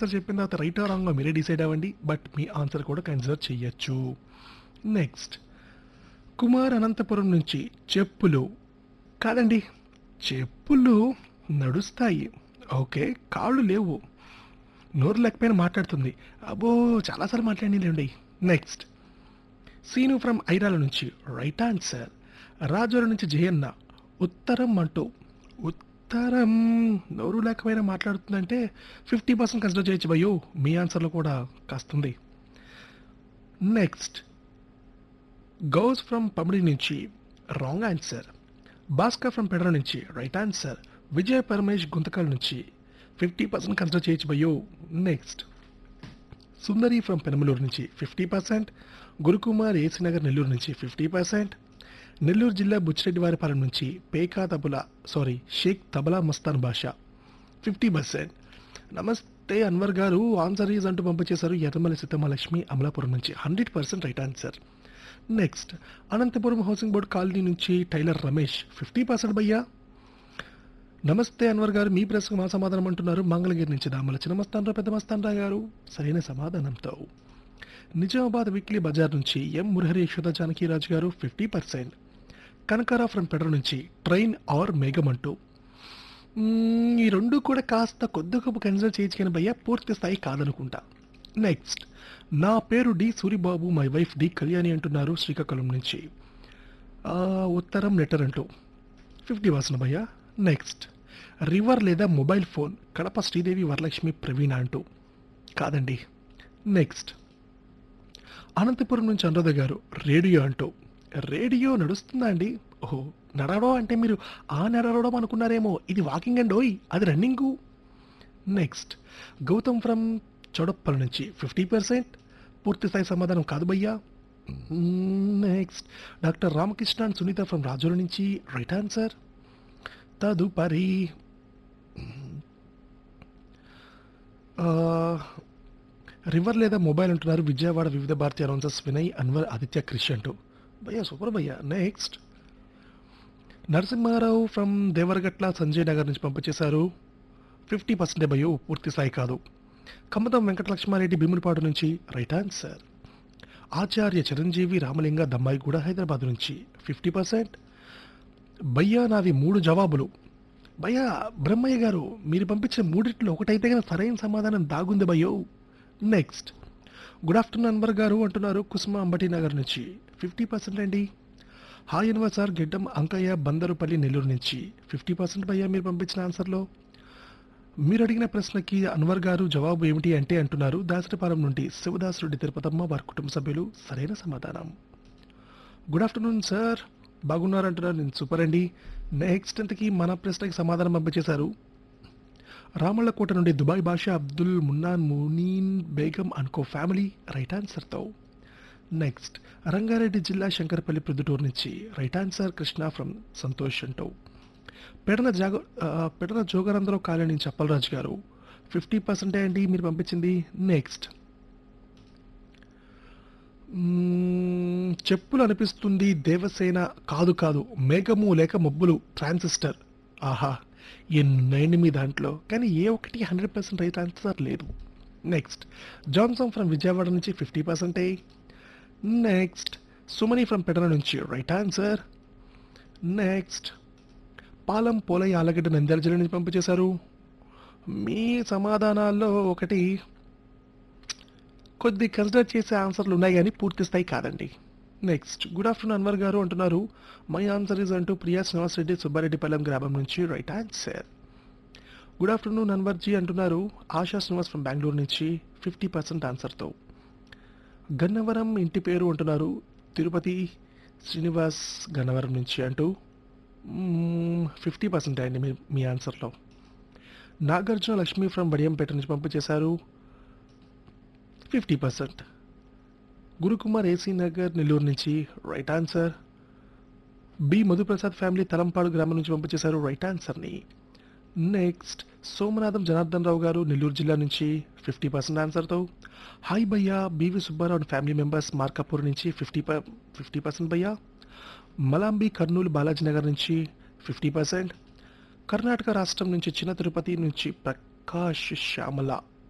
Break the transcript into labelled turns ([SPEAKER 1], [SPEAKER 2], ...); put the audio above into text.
[SPEAKER 1] answer చెప్పిన తర్వాత right or wrong మీరే డిసైడ్ అవ్వండి బట్ మీ ఆన్సర్ కూడా కన్సిడర్ చేయొచ్చు నెక్స్ట్ కుమార్ అనంతపురం నుంచి చెప్పులు కాదండి చెప్పులు నడుస్తాయి ఓకే కాళ్ళు లేవు నోరు లేకపోయినా మాట్లాడుతుంది అబ్బో చాలాసార్లు మాట్లాడిందండి నెక్స్ట్ సీను ఫ్రమ్ ఐరాల నుంచి రైట్ ఆన్సర్ రాజోల నుంచి జయన్న ఉత్తరం అంటూ ఉత్తరం నోరు లేకపోయినా మాట్లాడుతుందంటే ఫిఫ్టీ పర్సెంట్ కన్సిడర్ చేయొచ్చు భయ్యో మీ ఆన్సర్లో కూడా కాస్తుంది నెక్స్ట్ గౌస్ ఫ్రమ్ పమిడి నుంచి wrong answer Bhaskar from Pedara నుంచి రైట్ ఆన్సర్ విజయ్ పరమేష్ గుంతకల్ నుంచి ఫిఫ్టీ పర్సెంట్ కన్సిడర్ చేయొచ్చు భయ్యో నెక్స్ట్ సుందరి ఫ్రమ్ పెనమలూరు నుంచి ఫిఫ్టీ పర్సెంట్ గురుకుమార్ ఏసీనగర్ నెల్లూరు నుంచి ఫిఫ్టీ పర్సెంట్ నెల్లూరు జిల్లా బుచ్చిరెడ్డివారిపాలెం నుంచి పేకా Tabla sorry Shaik Tabla Mastan Basha fifty percent నమస్తే అన్వర్ గారు ఆన్సర్ ఈజ్ అంటూ పంపించేశారు ఎర్రమల్లి సీతమహాలక్ష్మి అమలాపురం నుంచి hundred percent right answer next Anantapuram housing board colony నుంచి టైలర్ రమేష్ ఫిఫ్టీ పర్సెంట్ భయ్యా నమస్తే అన్వర్ గారు మీ ప్రశ్నకు మా సమాధానం అంటున్నారు మంగళగిరి నుంచి దామల చిన్నమస్తానరావు పెద్ద మస్తానరావు గారు సరైన సమాధానంతో నిజామాబాద్ వీక్లీ బజార్ నుంచి ఎం మురహరి యశోద జానకీరాజు గారు fifty percent Kanakara from Pedara నుంచి ట్రైన్ ఆర్ మేఘం అంటూ మ్మ్, ఈ రెండు కూడా కాస్త కొద్ది గొప్ప కన్సిడర్ చేయొచ్చు కానీ భయ్య పూర్తి స్థాయి కాదనుకుంటా నెక్స్ట్ నా పేరు D Suribabu my wife D Kalyani అంటున్నారు శ్రీకాకుళం నుంచి ఆ, ఉత్తరం లెటర్ అంటూ ఫిఫ్టీ పర్సెంట్ భయ్య నెక్స్ట్ రివర్ లేదా మొబైల్ ఫోన్ కడప శ్రీదేవి వరలక్ష్మి ప్రవీణ అంటూ కాదండి నెక్స్ట్ అనంతపురం నుంచి అనురాధ గారు రేడియో అంటూ రేడియో నడుస్తుందా అండి ఓహో నడవడం అంటే మీరు ఆ నడవడం అనుకున్నారేమో ఇది వాకింగ్ అండ్ ఓయ్ అది running next Gautam from Choutuppal నుంచి ఫిఫ్టీ పర్సెంట్ పూర్తి స్థాయి సమాధానం కాదు భయ్యా next doctor Ramakrishna and Sunitha from Razole నుంచి రైట్ ఆన్సర్ తదుపరి ఆ, రివర్ లేదా మొబైల్ అంటున్నారు విజయవాడ వివిధ భారతీయ అనౌన్సర్స్ వినయ్ అన్వర్ ఆదిత్య క్రిష్ అంటూ భయ్యా సూపర్ భయ్యా నెక్స్ట్ నరసింహారావు ఫ్రమ్ దేవరగట్ల సంజయ్ నగర్ నుంచి పంపించేశారు ఫిఫ్టీ పర్సెంటే భయ్యో పూర్తి స్థాయి కాదు కమ్మదం వెంకటలక్ష్మారెడ్డి భీములపాడు నుంచి రైట్ ఆన్సర్ ఆచార్య చిరంజీవి రామలింగ దమ్మాయి కూడా హైదరాబాద్ నుంచి ఫిఫ్టీ పర్సెంట్ భయ్యా నావి మూడు జవాబులు భయ్యా బ్రహ్మయ్య గారు మీరు పంపించిన మూడిట్లో ఒకటైతే కానీ సరైన సమాధానం దాగుంది భయ్యో నెక్స్ట్ గుడ్ ఆఫ్టర్నూన్ అన్వర్ గారు అంటున్నారు కుసుమ అంబటి నగర్ నుంచి ఫిఫ్టీ పర్సెంట్ అండి హాయ్ అన్వర్ సార్ గిడ్డం అంకయ్య బందరుపల్లి నెల్లూరు నుంచి ఫిఫ్టీ పర్సెంట్ భయ్యా మీరు పంపించిన ఆన్సర్లో మీరు అడిగిన ప్రశ్నకి అన్వర్ గారు జవాబు ఏమిటి అంటే అంటున్నారు దాసరిపాలెం నుండి శివదాసురెడ్డి తిరుపతమ్మ వారి కుటుంబ సభ్యులు సరైన సమాధానం గుడ్ ఆఫ్టర్నూన్ సార్ బాగున్నారంటున్నారు నేను సూపర్ అండి నెక్స్ట్ ఇంతకీ మన ప్రశ్నకి సమాధానం పంపించేశారు రామళ్ళకోట నుండి దుబాయ్ భాష అబ్దుల్ మున్నాన్ మునీన్ బేగం అనుకో ఫ్యామిలీ రైట్ ఆన్సర్తో నెక్స్ట్ రంగారెడ్డి జిల్లా శంకరపల్లి ప్రొద్దుటూరు నుంచి right answer Krishna from Santosh అంటూ పెడన జాగ ఆ, పెడన జోగరంధరావు కాలనీ నుంచి అప్పలరాజు గారు ఫిఫ్టీ పర్సెంటే అండి మీరు పంపించింది నెక్స్ట్ మ్మ్, చెప్పులు అనిపిస్తుంది దేవసేన కాదు కాదు మేఘము లేక మబ్బులు ట్రాన్సిస్టర్ ఆహా ఎన్నైంది మీ దాంట్లో కానీ ఏ ఒక్కటి హండ్రెడ్ పర్సెంట్ రైట్ ఆన్సర్ లేదు నెక్స్ట్ జాన్సన్ ఫ్రమ్ విజయవాడ నుంచి ఫిఫ్టీ పర్సెంటే నెక్స్ట్ సుమని ఫ్రమ్ పెడన నుంచి right answer next Palam Polaiah Allagadda Nandyal జిల్లా నుంచి పంపించేశారు మీ సమాధానాల్లో ఒకటి కొద్ది కన్సిడర్ చేసే ఆన్సర్లు ఉన్నాయి కానీ పూర్తి స్థాయి కాదండి నెక్స్ట్ గుడ్ ఆఫ్టర్నూన్ అన్వర్ గారు అంటున్నారు మై ఆన్సర్ ఇస్ అంటూ ప్రియా శ్రీనివాస్ రెడ్డి సుబ్బారెడ్డిపాలెం గ్రామం నుంచి right answer good afternoon Anwar ji అంటున్నారు ఆశా శ్రీనివాస్ ఫ్రమ్ బెంగళూరు నుంచి ఫిఫ్టీ పర్సెంట్ ఆన్సర్తో గన్నవరం ఇంటి పేరు అంటున్నారు తిరుపతి శ్రీనివాస్ గన్నవరం నుంచి అంటూ ఫిఫ్టీ పర్సెంట్ అండి మీ మీ ఆన్సర్లో నాగార్జున లక్ష్మి ఫ్రమ్ బడియంపేట నుంచి పంపించేశారు fifty percent Gurukumar AC Nagar Nellore నుంచి right answer B Madhuprasad family Talampadu గ్రామం నుంచి పంపించేశారు రైట్ ఆన్సర్ని నెక్స్ట్ సోమనాథం జనార్దన్ రావు గారు నెల్లూరు జిల్లా నుంచి ఫిఫ్టీ పర్సెంట్ ఆన్సర్తో హాయ్ భయ్యా B V Subbarao and family members Markapur నుంచి ఫిఫ్టీ ఫిఫ్టీ పర్సెంట్ భయ్యా మలాంబి కర్నూలు బాలాజీ నగర్ నుంచి ఫిఫ్టీ పర్సెంట్ కర్ణాటక రాష్ట్రం నుంచి చిన్న తిరుపతి నుంచి ప్రకాష్ శ్యామల